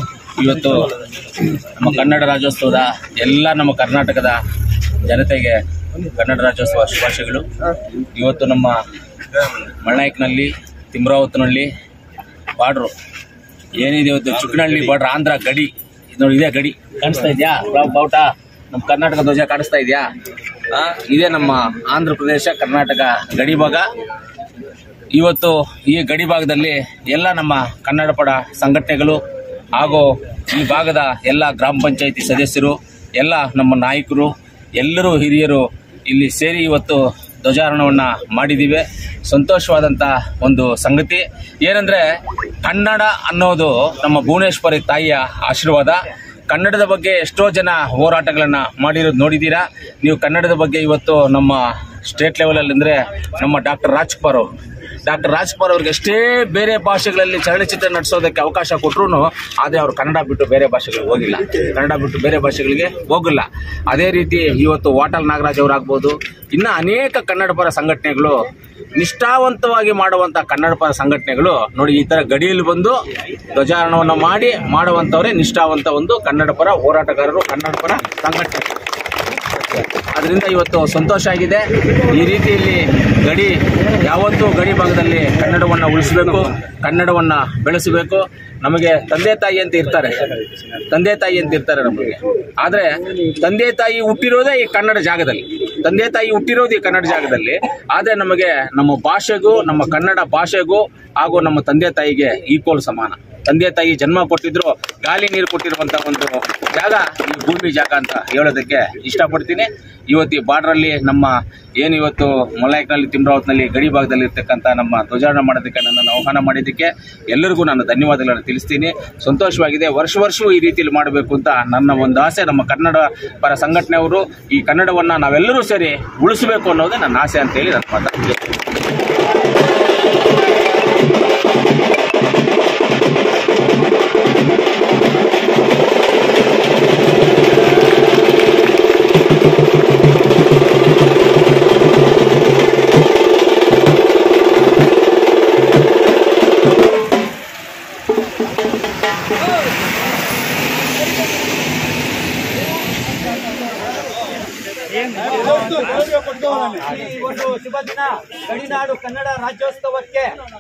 ಇವತ್ತು ನಮ್ಮ ಕನ್ನಡ ರಾಜ್ಯೋತ್ಸವದ ಎಲ್ಲ ನಮ್ಮ ಕರ್ನಾಟಕದ ಜನತೆಗೆ ಕನ್ನಡ ರಾಜ್ಯೋತ್ಸವ ಶುಭಾಶಯಗಳು ಇವತ್ತು ನಮ್ಮ ಮಳನಾಯ್ಕನಲ್ಲಿ ತಿಮ್ರಾವತ್ನಲ್ಲಿ ಬಾರ್ಡ್ರು ಏನಿದೆ ಇವತ್ತು ಚುಕ್ಕನಹಳ್ಳಿ ಬಾರ್ಡ್ರ್ ಆಂಧ್ರ ಗಡಿ ಇದು ನೋಡಿ ಇದೇ ಗಡಿ ಕಾಣಿಸ್ತಾ ಇದೆಯಾ ಬಾವುಟ ನಮ್ಮ ಕರ್ನಾಟಕ ಧ್ವಜ ಕಾಣಿಸ್ತಾ ಇದೆಯಾ ಆ, ಇದೇ ನಮ್ಮ ಆಂಧ್ರ ಪ್ರದೇಶ ಕರ್ನಾಟಕ ಗಡಿ ಭಾಗ ಇವತ್ತು ಈ ಗಡಿ ಭಾಗದಲ್ಲಿ ಎಲ್ಲ ನಮ್ಮ ಕನ್ನಡ ಪಡ ಸಂಘಟನೆಗಳು ಹಾಗೂ ಈ ಭಾಗದ ಎಲ್ಲ ಗ್ರಾಮ ಪಂಚಾಯಿತಿ ಸದಸ್ಯರು ಎಲ್ಲ ನಮ್ಮ ನಾಯಕರು ಎಲ್ಲರೂ ಹಿರಿಯರು ಇಲ್ಲಿ ಸೇರಿ ಇವತ್ತು ಧ್ವಜಾರೋಹಣವನ್ನು ಮಾಡಿದ್ದೀವಿ ಸಂತೋಷವಾದಂಥ ಒಂದು ಸಂಗತಿ ಏನಂದರೆ ಕನ್ನಡ ಅನ್ನೋದು ನಮ್ಮ ಭುವನೇಶ್ವರಿ ತಾಯಿಯ ಆಶೀರ್ವಾದ ಕನ್ನಡದ ಬಗ್ಗೆ ಎಷ್ಟೋ ಜನ ಹೋರಾಟಗಳನ್ನು ಮಾಡಿರೋದು ನೋಡಿದ್ದೀರಾ ನೀವು ಕನ್ನಡದ ಬಗ್ಗೆ ಇವತ್ತು ನಮ್ಮ ಸ್ಟೇಟ್ ಲೆವೆಲಲ್ಲಿ ಅಂದರೆ ನಮ್ಮ ಡಾಕ್ಟರ್ ರಾಜ್ಕುಮಾರ್ ಅವರು ಡಾಕ್ಟರ್ ರಾಜ್ಕುಮಾರ್ ಅವ್ರಿಗೆ ಎಷ್ಟೇ ಬೇರೆ ಭಾಷೆಗಳಲ್ಲಿ ಚಲನಚಿತ್ರ ನಡೆಸೋದಕ್ಕೆ ಅವಕಾಶ ಕೊಟ್ಟರು ಅದೇ ಅವರು ಕನ್ನಡ ಬಿಟ್ಟು ಬೇರೆ ಭಾಷೆಗಳಿಗೆ ಹೋಗಿಲ್ಲ ಕನ್ನಡ ಬಿಟ್ಟು ಬೇರೆ ಭಾಷೆಗಳಿಗೆ ಹೋಗಿಲ್ಲ ಅದೇ ರೀತಿ ಇವತ್ತು ವಾಟಲ್ ನಾಗರಾಜ್ ಅವರಾಗ್ಬೋದು ಇನ್ನು ಅನೇಕ ಕನ್ನಡ ಪರ ಸಂಘಟನೆಗಳು ನಿಷ್ಠಾವಂತವಾಗಿ ಮಾಡುವಂಥ ಕನ್ನಡ ಪರ ಸಂಘಟನೆಗಳು ನೋಡಿ ಈ ಥರ ಗಡಿಯಲ್ಲಿ ಬಂದು ಧ್ವಜಾರೋಹಣವನ್ನು ಮಾಡಿ ಮಾಡುವಂಥವರೇ ನಿಷ್ಠಾವಂತ ಒಂದು ಕನ್ನಡ ಪರ ಹೋರಾಟಗಾರರು ಕನ್ನಡ ಪರ ಸಂಘಟನೆ ಅದರಿಂದ ಇವತ್ತು ಸಂತೋಷ ಆಗಿದೆ ಈ ರೀತಿಯಲ್ಲಿ ಗಡಿ ಯಾವತ್ತೂ ಗಡಿ ಭಾಗದಲ್ಲಿ ಕನ್ನಡವನ್ನು ಉಳಿಸಬೇಕು ಕನ್ನಡವನ್ನು ಬೆಳೆಸಬೇಕು ನಮಗೆ ತಂದೆ ತಾಯಿ ಅಂತ ಇರ್ತಾರೆ ತಂದೆ ತಾಯಿ ಅಂತ ಇರ್ತಾರೆ ನಮಗೆ ಆದರೆ ತಂದೆ ತಾಯಿ ಹುಟ್ಟಿರೋದೇ ಈ ಕನ್ನಡ ಜಾಗದಲ್ಲಿ ತಂದೆ ತಾಯಿ ಹುಟ್ಟಿರೋದು ಈ ಕನ್ನಡ ಜಾಗದಲ್ಲಿ ಆದರೆ ನಮಗೆ ನಮ್ಮ ಭಾಷೆಗೂ ನಮ್ಮ ಕನ್ನಡ ಭಾಷೆಗೂ ಹಾಗೂ ನಮ್ಮ ತಂದೆ ತಾಯಿಗೆ ಈಕ್ವಲ್ ಸಮಾನ ತಂದೆ ತಾಯಿ ಜನ್ಮ ಕೊಟ್ಟಿದ್ರು ಗಾಳಿ ನೀರು ಕೊಟ್ಟಿರುವಂತ ಒಂದು ಜಾಗ ಈ ಭೂಮಿ ಜಾಗ ಅಂತ ಹೇಳೋದಕ್ಕೆ ಇಷ್ಟಪಡ್ತೀನಿ ಇವತ್ತು ಈ ಬಾರ್ಡ್ರಲ್ಲಿ ನಮ್ಮ ಏನು ಇವತ್ತು ಮಲಾಯ್ಕನಲ್ಲಿ ತಿಮ್ರಾವತ್ನಲ್ಲಿ ಗಡಿ ಭಾಗದಲ್ಲಿ ಇರ್ತಕ್ಕಂಥ ನಮ್ಮ ಧ್ವಜಾರೋಹಣ ಮಾಡೋದಕ್ಕೆ ನನ್ನನ್ನು ಆಹ್ವಾನ ಮಾಡಿದ್ದಕ್ಕೆ ಎಲ್ಲರಿಗೂ ನಾನು ಧನ್ಯವಾದಗಳನ್ನು ತಿಳಿಸ್ತೀನಿ ಸಂತೋಷವಾಗಿದೆ ವರ್ಷ ವರ್ಷವೂ ಈ ರೀತಿಯಲ್ಲಿ ಮಾಡಬೇಕು ಅಂತ ನನ್ನ ಒಂದು ಆಸೆ ನಮ್ಮ ಕನ್ನಡ ಪರ ಸಂಘಟನೆಯವರು ಈ ಕನ್ನಡವನ್ನು ನಾವೆಲ್ಲರೂ ಸೇರಿ ಉಳಿಸಬೇಕು ಅನ್ನೋದೇ ನನ್ನ ಆಸೆ ಅಂತೇಳಿ ನನ್ನ ಮಾತಾಡ್ತೀನಿ ಈ ಒಂದು ಶುಭ ದಿನ ಗಡಿನಾಡು ಕನ್ನಡ ರಾಜ್ಯೋತ್ಸವಕ್ಕೆ